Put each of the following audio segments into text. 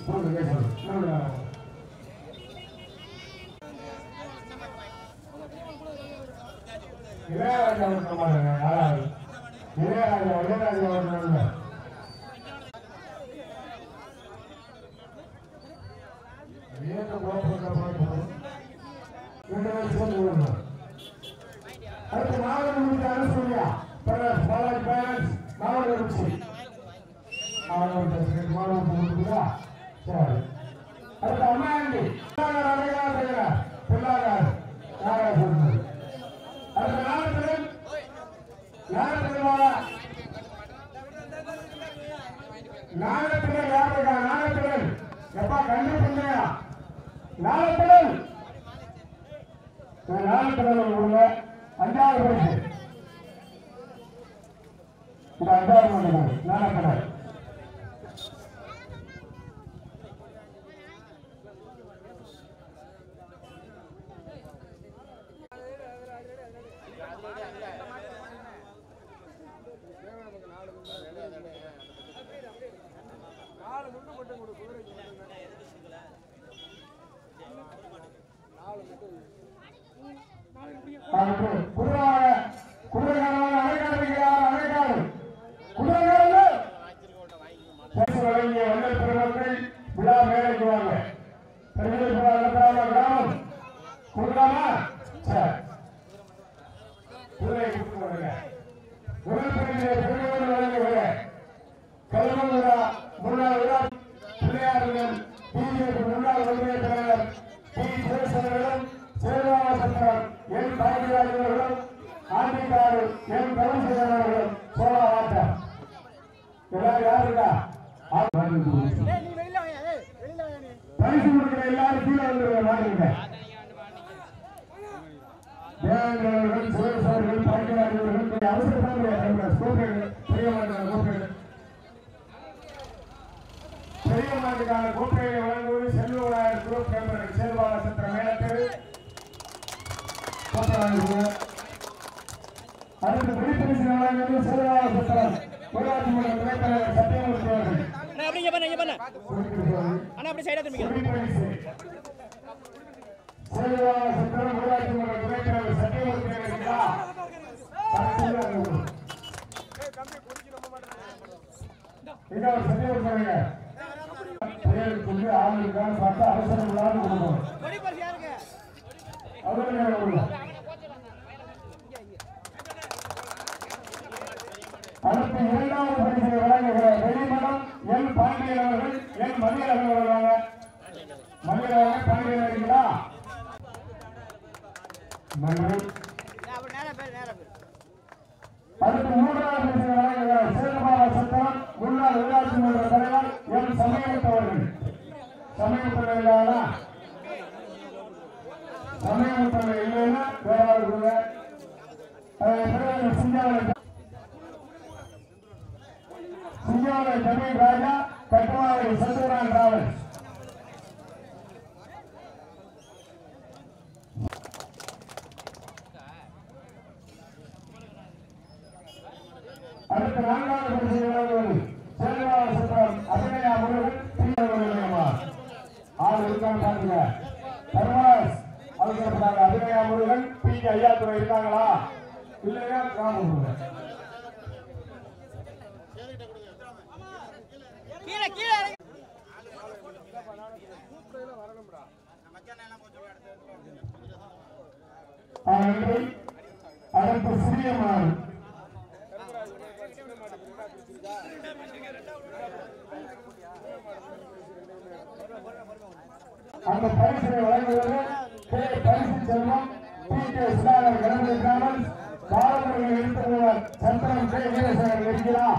போடுங்க பேசுங்க சொல்லுங்க இளையராஜா ஒன்று பாருங்க யாராவது இளையராஜா இளையராஜா ஒன்று ஏற்ற போட்டு ரெண்டு வருஷம் போடணும் அடுத்து மாவட்ட முடிஞ்ச அரசுயா பாலாஜி பேரண்ட்ஸ் மாவட்ட முடிச்சு மாவட்ட மாவட்ட முடிஞ்சுதா சரி அடுத்து அம்மாண்டி அழகாக பிள்ளாகார் யாரா சொல்றது அடுத்த நாகத்திரன் நாகத்திரன் வாடா நாகத்திரன் யாருக்கா நாகத்திரன் எப்பா கண்டு பண்ணுங்க நாகத்திரன் நாகத்திரன் உள்ள அஞ்சாவது பரிசு இது அஞ்சாவது மண்டலம் நாகத்திரன் அடுத்து குதிரைவாக குதிரைக்காரவாக அணைக்காடுகிறார் அணைக்காடு குதிரைக்காரர்கள் பரிசு வழங்கிய வள்ளல் பெருமக்கள் விழா மேடைக்கு வாங்க பெருமையில் கிராம கிராமம் கொடுக்கலாமா சரி குதிரை கொடுத்து வருங்க முதல் பரிசை பெருமையோடு வழங்குகிற கல்வங்குரா முன்னாள் விழா பிள்ளையார்கள் பிஜேபி முன்னாள் ஒன்றிய தலைவர் பி சிவசேனர்களும் சேருவாக சத்திரம் என் பாரதிராஜ் அவர்களும் ஆண்டிக்காடு என் கருணசேகரன் அவர்களும் சோழா வாட்டம் எல்லாரும் யாருக்கா பரிசு கொடுக்கிற எல்லாரும் கீழே வந்துருங்க மாட்டுங்க தேவேந்திரவர்கள் சுரேஷ் அவர்கள் பாண்டியராஜ் அவர்கள் அவசரமாக ஸ்கோப்பர்கள் பெரிய மாட்டாங்க கோப்பைகள் பெரிய மாட்டுக்கான கோப்பையை வழங்குவது செல்வராயர் குரூப் மெம்பர்கள் செல்வாள சத்திர மேலத்தெரு கோப்பை வாங்கிடுங்க அடுத்து விழிப்புணர்ச்சி வழங்குவது செல்வாள சத்திரம் ஊராட்சி மன்ற துணைத் தலைவர் சத்தியமூர்த்தி அவர்கள் அண்ணா அப்படி இங்க பண்ண இங்க பண்ண குறிப்பிடுகிறார்கள். அண்ணா அப்படி சைடா திரும்பிக்க விழிப்புணர்ச்சி செல்வாள சத்திரம் ஊராட்சி மன்ற துணைத் தலைவர் சத்தியமூர்த்தி அவர்களா பரிசுகள் வழங்குவது. இங்க ஒரு சத்தியமூர்த்தி அவர்கள் பேருக்கு சொல்லி ஆளுக்கான பார்த்து அவசரம் இல்லாத கொடுக்கணும் கொடி பரிசு யாருக்கு அவர்களுக்கு கொடுக்கணும் அடுத்து இரண்டாவது பரிசை வழங்குகிற வெளிமணம் என் பாண்டியன் அவர்கள் என் மதியழகன் அவர்கள் வாங்க மதியழகன் பாண்டியன் இருக்கீங்களா நன்றி அப்படி நேரா பேர் நேரா பேர் அடுத்து மூன்றாவது பரிசை வழங்குகிற சேதுபால சத்திரம் முன்னாள் உள்ளாட்சி மன்ற தலைவர் என் சமயமுத்து அவர்கள் சமயமுத்து இல்லையா சமயமுத்து இல்லைன்னா வேற ஆள் கொடுங்க சிங்காவில் சிங்காவில் ஜமீன் ராஜா கட்டுமாவை சத்துரான் டிராவல்ஸ் அடுத்த நான்காவது பரிசு வழங்குவது சேதுராவ சத்திரம் அபிநயா முருகன் பிரியவர்களையுமா ஆள் இருக்கான்னு பாருங்க தர்மராஜ் அவசரப்பட்டாங்க அபிநயா முருகன் பி கே ஐயாத்துறை இருக்காங்களா இல்லையா கிராமம் முருகன் கீழே கீழே இறங்கு. நன்றி அடுத்து சிறியமான் அந்த பரிசை வழங்குவது கே பரிசு Selvam P K Sudhakar Ganapathi travels Balamurugan எழுத்துவர் சந்திரன் கே வீரசேகர் இருக்கிறார்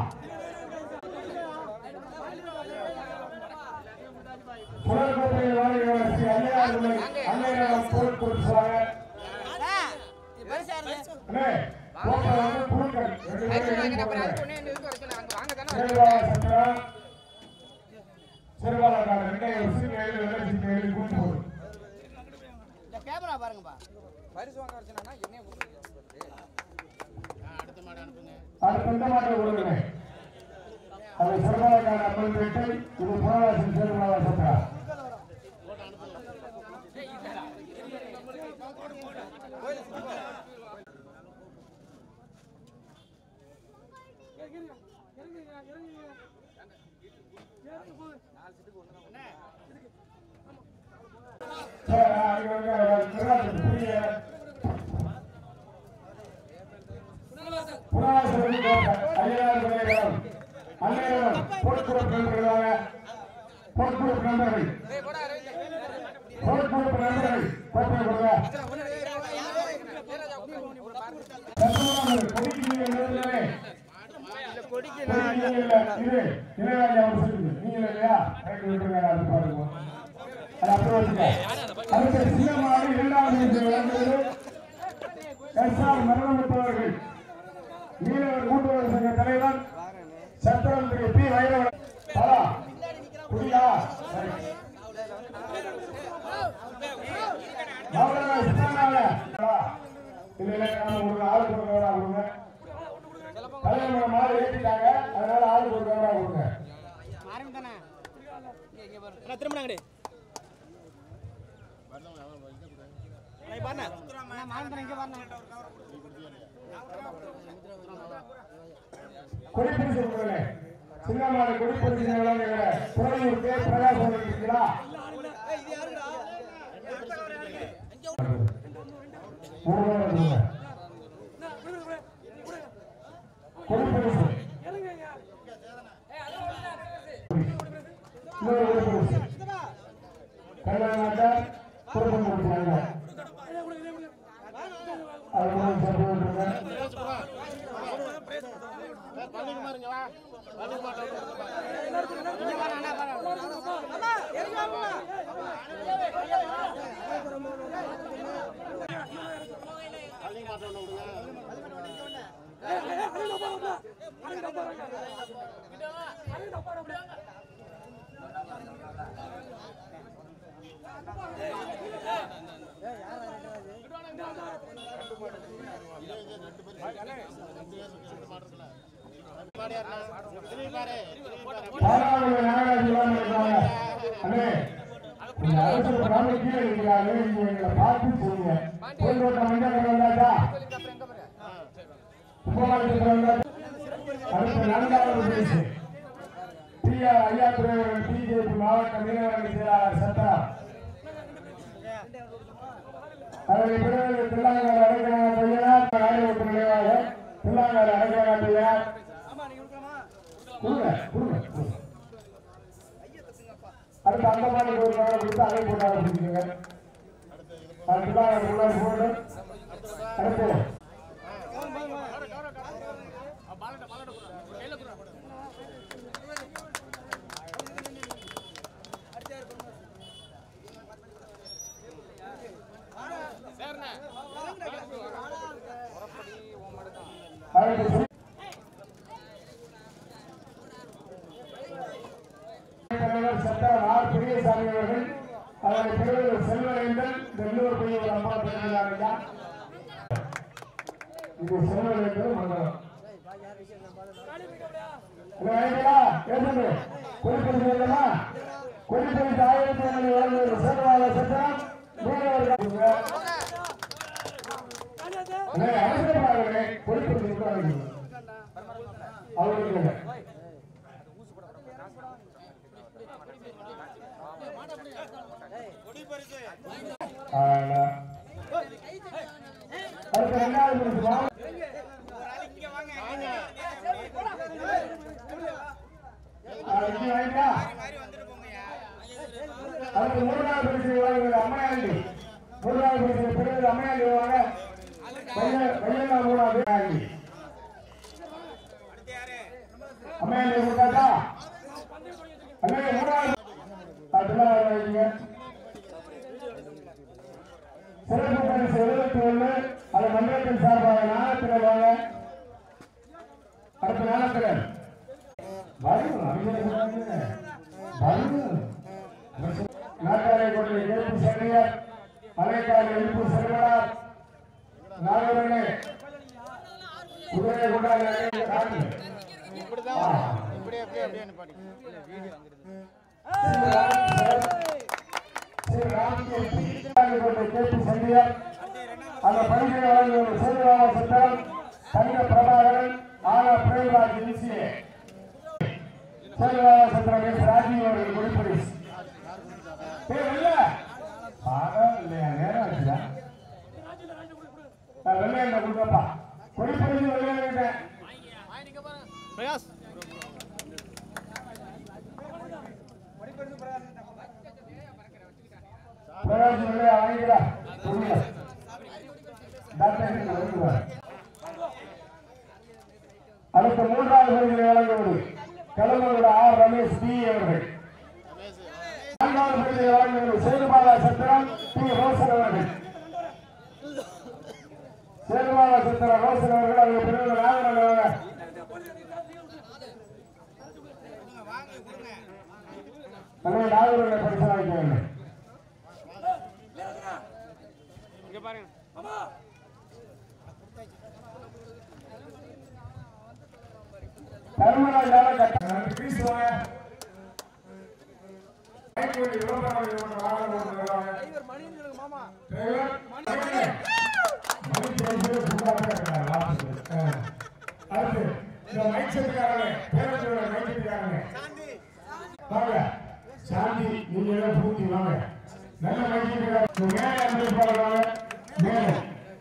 புலர்கோட்டையை வாழ்கிறவர் ஸ்ரீ ஐயாயிரம் அன்னையிடம் பொருள் கொடுத்துவாங்க அண்ணா, இது பரிசு யாருக்கு? அண்ணே, கோட்டை வந்து புழுக்கள். ரெண்டு பேரும் எழுதி போடுங்க. சேருவாள சத்திரம், சேருவாளக்காரர் ரெண்டே ஒரு சீட்டு எழுதி, வெள்ளை சீட்டு எழுதி கூட்டு போடு. இந்த கேமரா பாருங்கப்பா அடுத்து இந்த மாட்டை கொடுங்க. அது சேருவாளக்காரர் அம்மன் பேட்டை, இது புனராசி சேருவாள சத்திரம். போக்குவரத்து நண்பர்கள் போக்குவரத்து நண்பர்கள் கோப்பை கொடுங்க மீனவர் கூட்டுறவு சங்க தலைவர் சத்திரம் திரு பி வைரவன் பலா குடியா சரி. அவ்வளவுதான், சின்னம்மாவே. இல்ல, இல்ல, நம்ம ஒரு ஆள் கொடுக்கறதா கொடுங்க. கல்யாணம் மாடு ஏத்திட்டாங்க அதனால ஆள் கொடுக்கறதா கொடுங்க ஆரம்பி தானே இங்க இங்க பாரு திரும்ப நாங்கடி பாருண்ணா மாரம்பரம் இங்க பாருண்ணா கொடிப்பிடிச்சு கொடுங்க சின்ன மாடு கொடிப்பிடிச்சு புறையூர் கே பிரகாசம் இருக்கீங்களா ஒரு வேளை கொடுங்க. கொடிப்பிடிச்சு இன்னொரு கொடிப்பிடிச்சு கல்யாணம் குடும்பம் கொடுத்தாங்க அது மாதிரி சப்போர்ட் விட்டுருங்க இங்க பாருண்ணா பாரு பாராளுமன்ற நாகராஜ் இல்லாம இருக்காங்க. அண்ணே, இந்த அரசு பிராமண கீழே இருக்கிறாங்க. நீங்க எங்களை பார்த்து சொல்லுங்க. பூந்தோட்டம் மஞ்சள் வந்தாச்சா? கும்பகோணத்துக்கு வந்தாச்சா? அடுத்த நான்காவது பேசு. பி. ஆர். ஐயா துறைவர்கள் பிஜேபி மாவட்ட மீனவரணி செயலாளர் சத்தம் அதனை பிறகு தில்லாங்கர் அடைக்கலாங்க பையனார் ஆயிரத்தி நினைவாக தில்லாங்கர் அடைக்கலாங்க பையனார் கொடுங்க கொடுங்க கொடுங்க. அடுத்து அந்த மாதிரி ஒரு நாள் கொடுத்து அதை போட்டாங்க பிடிக்குங்க அதுதான் முன்னாடி போட்டு அடுத்து அடுத்து தலைவர் சட்டம் ஆர் பெரியசாமி அவர்கள் அவரை பிறகு செல்வவேந்தன் வெள்ளூர் போய் ஒரு அம்மா பிறந்தாங்க இது செல்வவேந்தன் மண்டலம் பேசுங்க குறிப்பிட்டு சொல்லமா குறிப்பிட்டு ஆயிரத்தி ஐநூறு வழங்குவது சேர்வாத சட்டம் மீனவர்கள் அவசரமாக குறிப்பிட்டு அவருக்கு ஆனா. அடுத்த ரெண்டாவது பரிசு வா- ஆ, இங்க வாங்கிட்டா? அடுத்து மூணாவது பரிசு வாங்குவது அம்மையாண்டி மூணாவது பரிசு பிறகு அம்மையாண்டி வாங்க பையன் பையனா மூணாவது அம்மையாண்டி அம்மையாண்டி கொடுத்தாச்சா அண்ணே மூணாவது அதெல்லாம் வாங்கிங்க சிறப்பு பரிசு எழுபத்தி ஒண்ணு அது மன்றத்தின் சார்பாக நாணத்தினர் வாங்க அடுத்த நாணத்தினர் வரும் அபிஷேகம் வரும் நாட்டாரை கொண்டு எழுப்பு சென்னையர் அலைக்காடு எழுப்பு செல்வனார் நாகவரனே குதிரை கொண்டாங்க அந்த பணிகளை வழங்கிய சேதுராம சித்தரம் தங்க பிரபாகரன் ஆனா பிரேமராஜ் இன்சியே சேதுவாக சந்திரன் எஸ் ராஜீவ் அவர்கள் குறிப்பிடு ஏய் வெள்ள பாடம் இல்லையா நேரம் ஆச்சுடா நான் வெள்ளையண்ட கொடுக்கப்பா குறிப்பிடுறது வெள்ளையண்ட பிரகாஷ் பிரகாஷ் வெள்ளையா வாங்கிக்கிறா கொடுங்க டாக்டர் கிட்ட வருவார் அடுத்த மூன்றாவது பகுதியில் வழங்குவது கடலூர் ஆர் ரமேஷ் பி அவர்கள் நான்காவது பகுதியில் வழங்குவது சேதுபாலா சத்திரம் பி ரோசன் அவர்கள் சேதுபாலா சத்திரம் ரோசன் அவர்கள் அவங்க பிரிவு நாகரன் தங்களை நாகரனை பரிசு வாங்கிக்க வேண்டும் இங்க பாருங்க கருமராஜால கட்ட கிறிஸ்துவாங்க மைக்கேல் இளம்பரம் இவங்க வாங்க வருவாங்க டிரைவர் மணின்னு சொல்லுங்க மாமா டிரைவர் மணி பேசுறது சும்மாவே இருக்காங்க லாஸ்ட் அடுத்து இந்த மைக் செட்டுக்காரங்க பேரத்தோட மைக் செட்டுக்காரங்க வாங்க சாந்தி நீங்க எல்லாம் பூத்தி வாங்க நல்ல மைக் செட்டுக்காரங்க மேலே அனுப்பி வாங்க மேலே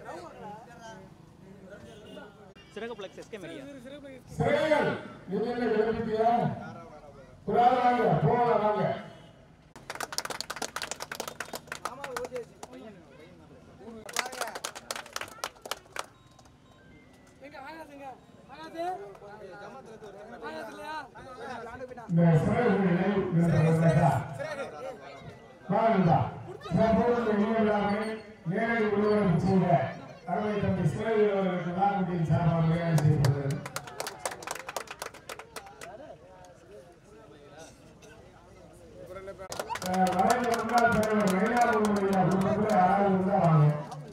சிறகப்ளெக்ஸ் எஸ்கே மீடியா சிறைகள் நீங்க என்ன எழுதிட்டியா புறாத வாங்க போன வாங்க இந்த சிறைகள் நினைவு வாங்கா சம்பவம் இல்லாமல் நேரடி ஒளிபரப்பு செய்த அறுவை தம்பி சிறை வீரர்களுக்கு நான்கு சார்பாக மரியாதை செய்யப்படுகிறது அஹ் மறைந்த முன்னாள் தலைவர் மயிலாடுதுறை குடும்பத்தில் யாராவது இருந்தா வாங்க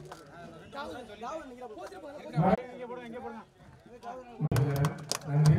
நன்றி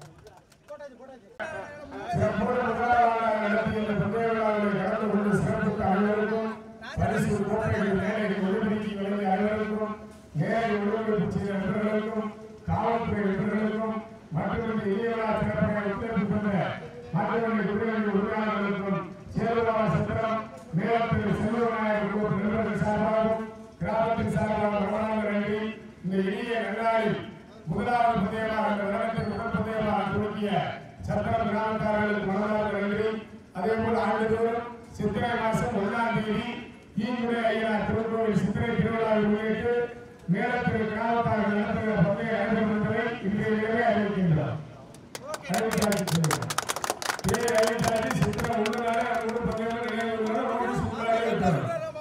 சிறப்போடு முதலாளராக நடத்திய இந்த பந்தய விழாவில் கலந்து கொண்டு சிறப்புக்கு அனைவருக்கும் பரிசு கோப்பைகள் நேரடி ஒளிபரப்பி வழங்கிய அனைவருக்கும் நேரடி ஒளிபரப்பு செய்த நண்பர்களுக்கும் காவல்துறை நண்பர்களுக்கும் மற்றும் இந்த இளையவரா சிறப்பாக ஒத்துழைப்பு கொண்ட மாற்றுவண்டி குடிநீர் உரிமையாளர்களுக்கும் சேதுராம சத்திரம் மேலத்தில் செல்வநாயகர் குழு நண்பர்கள் சார்பாகவும் கிராமத்தின் சார்பாக மனமார்ந்த நன்றி இந்த இனிய நன்னாளில் முதலாவது பந்தயமாக இந்த நகரத்தின் முதல் பந்தயமாக துவக்கிய சத்திரம் கிராமத்தார்களுக்கு மனமார்ந்த நன்றி அதே போல ஆண்டுதோறும் சித்திரை மாசம் ஒன்றாம் தேதி ஈங்குடை ஐயனார் திருக்கோவில் சித்திரை திருவிழாவை முன்னிட்டு மேலத்திற்கு கிராமத்தார்கள் நடத்துகிற பந்தய நடைபெறும் என்பதை இன்றைய இரவே அறிவிக்கின்றோம் அறிவித்தாச்சு பேர் அறிவித்தாச்சு சித்திரம் ஒன்று நாளே மூணு பந்தயங்கள் நினைவு ரொம்ப சூப்பராக இருக்கிறது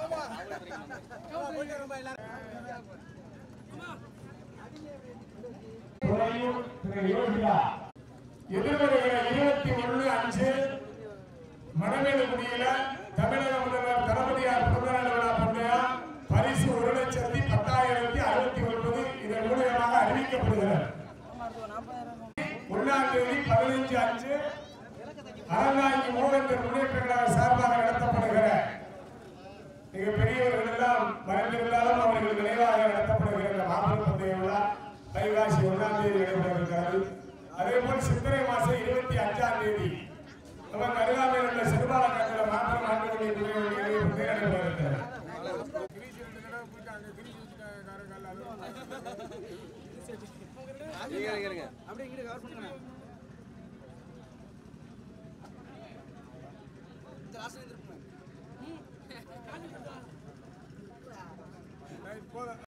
துறையூர் திரு யோகிதா எதிர்வருகிற இருபத்தி ஒன்று அஞ்சு மணமேலுக்குடியில தமிழக முதல்வர் தளபதியார் பிறந்தநாள் விழா பந்தயம் பரிசு ஒரு லட்சத்தி பத்தாயிரத்தி அறுபத்தி ஒன்பது இதன் மூலியமாக அறிவிக்கப்படுகிறது ஒன்னாம் தேதி பதினைஞ்சு அஞ்சு அறநாய்க்கு மூவேந்தர் முன்னேற்ற கழக சார்பாக நடத்தப்படுகிற மிக பெரியவர்கள் எல்லாம் மறைந்திருந்தாலும் அவர்கள் நினைவாக நடத்தப்படுகிற இந்த மாபெரும் பந்தய விழா வைகாசி ஒன்றாம் தேதி நடைபெற இருக்கிறது அதே போல் சித்திரை மாசம் இருபத்தி அஞ்சாம் தேதி நமக்கு அருகாமையில் உள்ள சிறுபால கட்டிட மாற்றம் ஆண்டுகளில் நடைபெற இருக்கிறது அப்படியே இங்கிட்டு கவர் பண்ணுங்க லாஸ்ட் வந்துருப்பேன்